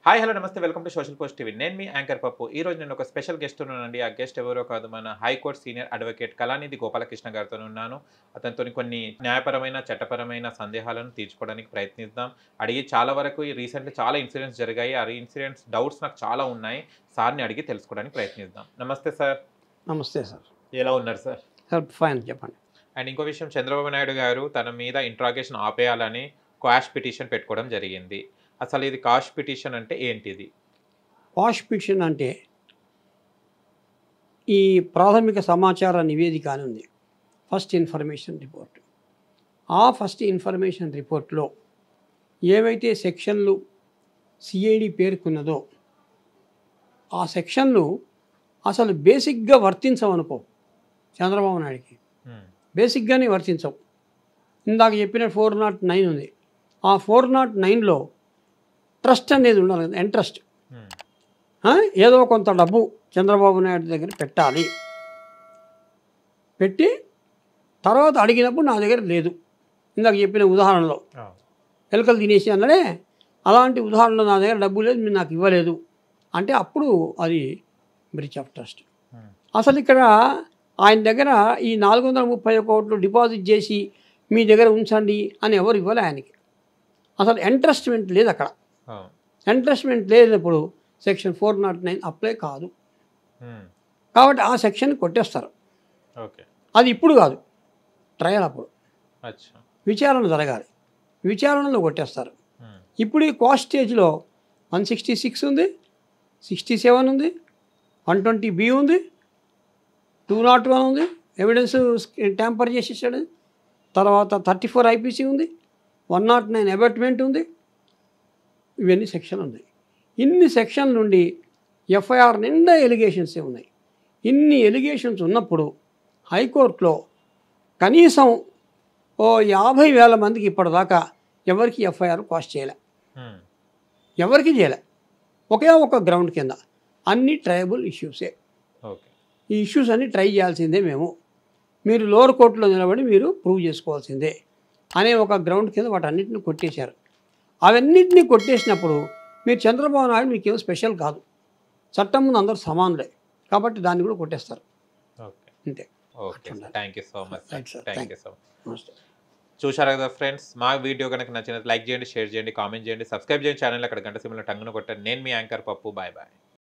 Hi hello నమస్తే welcome to social post TV నేను మీ యాంకర్ పప్పు ఈ రోజు నేను ఒక స్పెషల్ గెస్ట్ ఉన్నానండి ఆ గెస్ట్ ఎవరో కాదు మన high court senior advocate Kalanidhi Gopalakrishna గారితో ఉన్నాను అతనితో కొన్ని న్యాయపరమైన చట్టపరమైన సందేహాలను తీర్చుకోవడానికి ప్రయత్నిద్దాం అడిగి చాలా వరకు ఈ రీసెంట్లీ చాలా ఇన్సిడెంట్స్ జరిగాయి ఆ ఇన్సిడెంట్స్ డౌట్స్ నాకు చాలా ఉన్నాయి సార్ని అడిగి తెలుసుకోవడానికి ప్రయత్నిద్దాం నమస్తే సార్ నమస్తే సార్ ఎలా ఉన్నారు సార్ సార్ ఫైన్ చెప్పండి అండ్ ఇంకో విషయం చంద్రబాబు నాయుడు గారు తన మీద ఇంట్రాగేషన్ ఆపేయాలని క్వాష్ పిటిషన్ పెట్టుకోవడం జరిగింది అసలు ఇది కాష్ పిటిషన్ అంటే ఏంటిది వాష్ పిటిషన్ అంటే ఈ ప్రాథమిక సమాచార నివేదిక అని ఉంది ఫస్ట్ ఇన్ఫర్మేషన్ రిపోర్ట్ ఆ ఫస్ట్ ఇన్ఫర్మేషన్ రిపోర్ట్లో ఏవైతే సెక్షన్లు సిఐడి పేర్కొన్నదో ఆ సెక్షన్లు అసలు బేసిక్గా వర్తించవనుకో చంద్రబాబు నాయుడికి Hmm. బేసిక్గానే వర్తించవు ఇందాక చెప్పిన ఫోర్ నాట్ నైన్ ఉంది ఆ ఫోర్ నాట్ నైన్లో ట్రస్ట్ అనేది ఉండాలి కదా ఇంట్రెస్ట్ Hmm. ఆ? ఏదో కొంత డబ్బు చంద్రబాబు నాయుడు దగ్గర పెట్టాలి పెట్టి తర్వాత అడిగినప్పుడు నా దగ్గర లేదు ఇందాక చెప్పిన ఉదాహరణలో Oh. ఎలుకలు తినేసి అన్నడే అలాంటి ఉదాహరణలో నా దగ్గర డబ్బు లేదు మీరు నాకు ఇవ్వలేదు అంటే అప్పుడు అది బ్రిచ్ ఆఫ్ ట్రస్ట్ Hmm. అసలు ఇక్కడ ఆయన దగ్గర ఈ నాలుగు వందల ముప్పై కోట్లు డిపాజిట్ చేసి మీ దగ్గర ఉంచండి అని ఎవరు ఇవ్వలే ఆయనకి అసలు ఇంట్రెస్ట్మెంట్ లేదు అక్కడ Oh. ఇంట్రెస్ట్మెంట్ లేనప్పుడు section four nought nine apply కాదు Hmm. కాబట్టి ఆ సెక్షన్ కొట్టేస్తారు ఓకే అది ఇప్పుడు కాదు ట్రయల్ అప్పుడు అచ్చా విచారణ జరగాలి విచారణలో కొట్టేస్తారు Hmm. ఇప్పుడు ఈ కాస్ట్ స్టేజ్లో వన్ సిక్స్టీ సిక్స్ ఉంది సిక్స్టీ సెవెన్ ఉంది వన్ ట్వంటీ బి ఉంది టూ నాట్ వన్ ఉంది ఎవిడెన్స్ ట్యాంపర్ చేసేసాడు తర్వాత థర్టీ ఫోర్ ఐపీసీ ఉంది వన్ నాట్ నైన్ అబెట్మెంట్ ఉంది ఇవన్నీ సెక్షన్ ఉన్నాయి ఇన్ని సెక్షన్ నుండి ఎఫ్ఐఆర్ నిండా ఎలిగేషన్సే ఉన్నాయి ఇన్ని ఎలిగేషన్స్ ఉన్నప్పుడు హైకోర్టులో కనీసం ఓ యాభై వేల మందికి ఇప్పటిదాకా ఎవరికి ఎఫ్ఐఆర్ పాస్ చేయలే Hmm. ఎవరికి చేయలే ఒకే ఒక గ్రౌండ్ కింద అన్ని ట్రయబుల్ ఇష్యూసే ఓకే ఈ ఇష్యూస్ అన్ని ట్రై చేయాల్సిందే మేము మీరు లోవర్ కోర్టులో నిలబడి మీరు ప్రూవ్ చేసుకోవాల్సిందే అనే ఒక గ్రౌండ్ కింద వాటన్నిటిని కొట్టేశారు అవన్నిటిని కొట్టేసినప్పుడు మీరు చంద్రబాబు నాయుడు మీకేం స్పెషల్ కాదు చట్టం ముందు అందరూ సమానులే కాబట్టి దాన్ని కూడా కొట్టేస్తారు ఓకే అంతే okay thank you so much Right, sir. Thank Thank you so much నమస్తే చూశారు కదా ఫ్రెండ్స్ మా వీడియో కనుక నచ్చినట్టు లైక్ చేయండి షేర్ చేయండి కామెంట్ చేయండి సబ్స్క్రైబ్ చేయండి ఛానల్ అక్కడ గంట సిమ్లో టంగున కొట్టండి నేను మీ యాంకర్ పప్పు బాయ్ బాయ్